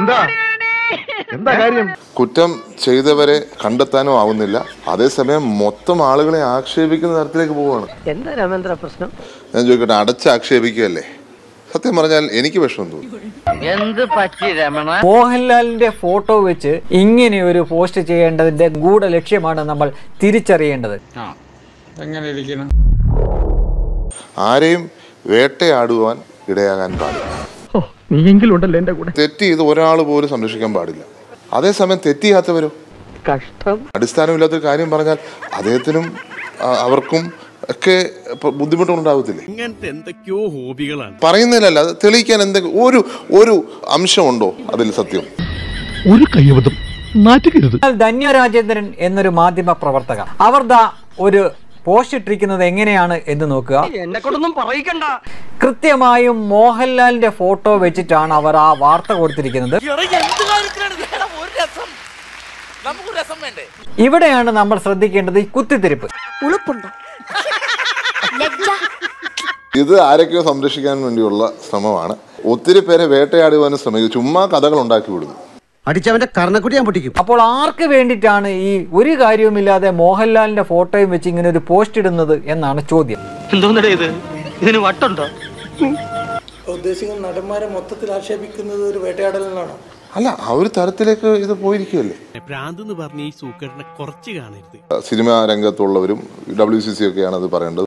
എന്താ എന്താ കാര്യം കുറ്റം ചെയ്തവരെ കണ്ടെത്താനും ആവുന്നില്ല അതേസമയം മൊത്തം ആളുകളെ ആക്ഷേപിക്കുന്ന തരത്തിലേക്ക് പോവുകയാണ് എന്താ രാമേന്ദ്ര പ്രശ്നം ഞാൻ ചോദിക്കട്ടെ അടച്ച് ആക്ഷേപിക്കുകയല്ലേ സത്യം പറഞ്ഞാൽ എനിക്ക് വിഷമം തോന്നി എന്ത് പറ്റി രമണ മോഹൻലാലിന്റെ ഫോട്ടോ വെച്ച് ഇങ്ങനെ ഒരു പോസ്റ്റ് ചെയ്യേണ്ടതിന്റെ ഗൂഢ ലക്ഷ്യമാണ് നമ്മൾ തിരിച്ചറിയേണ്ടത് ആരെയും വേട്ടയാടുവാൻ ഇടയാകാൻ പാടില്ല നീയെങ്കിലും ഉണ്ടല്ലോ എന്റെ കൂടെ തെറ്റ് ചെയ്ത് ഒരാൾ പോലും സംരക്ഷിക്കാൻ പാടില്ല അതേസമയം തെറ്റ് ചെയ്യാത്തവരോ കഷ്ടം അടിസ്ഥാനമില്ലാത്തൊരു കാര്യം പറഞ്ഞാൽ അദ്ദേഹത്തിനും ആ, അവർക്കും ഒക്കെ ഇപ്പൊ ബുദ്ധിമുട്ടുണ്ടാകത്തില്ലേ ഇങ്ങനത്തെ എന്തൊക്കെയോ ഹോബികളാണ് പറയുന്നതിലല്ല അത് തെളിയിക്കാൻ എന്തെങ്കിലും ഒരു ഒരു അംശമുണ്ടോ അതിൽ സത്യം ഒരു കയ്യബദ്ധം നാറ്റുകരുത് എന്നാൽ ധന്യ രാജേന്ദ്രൻ എന്നൊരു മാധ്യമ പ്രവർത്തക അവർ ദാ ഒരു പോസ്റ്റ് ഇട്ടിരിക്കുന്നത് എങ്ങനെയാണ് എന്ന് നോക്കുക എന്നെ കൊണ്ടൊന്നും പറയിക്കണ്ട കൃത്യമായും മോഹൻലാലിന്റെ ഫോട്ടോ വെച്ചിട്ടാണ് അവർ ആ വാർത്ത കൊടുത്തിരിക്കുന്നത് ഇവിടെയാണ് നമ്മൾ ശ്രദ്ധിക്കേണ്ടത് ഈ കുത്തിത്തിരിപ്പ് ഇത് ആരൊക്കെയോ സംരക്ഷിക്കാൻ വേണ്ടിയുള്ള ശ്രമമാണ് ഒത്തിരി പേരെ വേട്ടയാടുവാനും ശ്രമിക്കും ചുമ്മാ കഥകൾ ഉണ്ടാക്കി വിടുന്നു അടിച്ചവന്റെ കർണക്കുട്ടി ഞാൻ പൊട്ടിക്കും അപ്പോൾ ആർക്ക് വേണ്ടിയിട്ടാണ് ഈ ഒരു കാര്യവുമില്ലാതെ മോഹൻലാലിന്റെ ഫോട്ടോയും വെച്ച് ഇങ്ങനെ ഒരു പോസ്റ്റ് ഇടുന്നത് എന്നാണ് ചോദ്യം എന്തോന്നടേ ഇത് ഇതിന് വട്ടുണ്ടോ ഉദ്ദേശിക്കുന്ന നടന്മാരെ മൊത്തത്തിൽ ആക്ഷേപിക്കുന്നത് ഒരു വേട്ടയാടലിനാണോ അല്ല ആ ഒരു തരത്തിലേക്ക് ഇത് പോയിരിക്കുകയല്ലേ ഭ്രാന്ത് എന്ന് പറഞ്ഞ ഈ സൂക്കറിനെ കുറച്ച് കാണരുത് സിനിമാ രംഗത്തുള്ളവരും ഡബ്ല്യു സി സി ഒക്കെയാണ് അത് പറയേണ്ടത്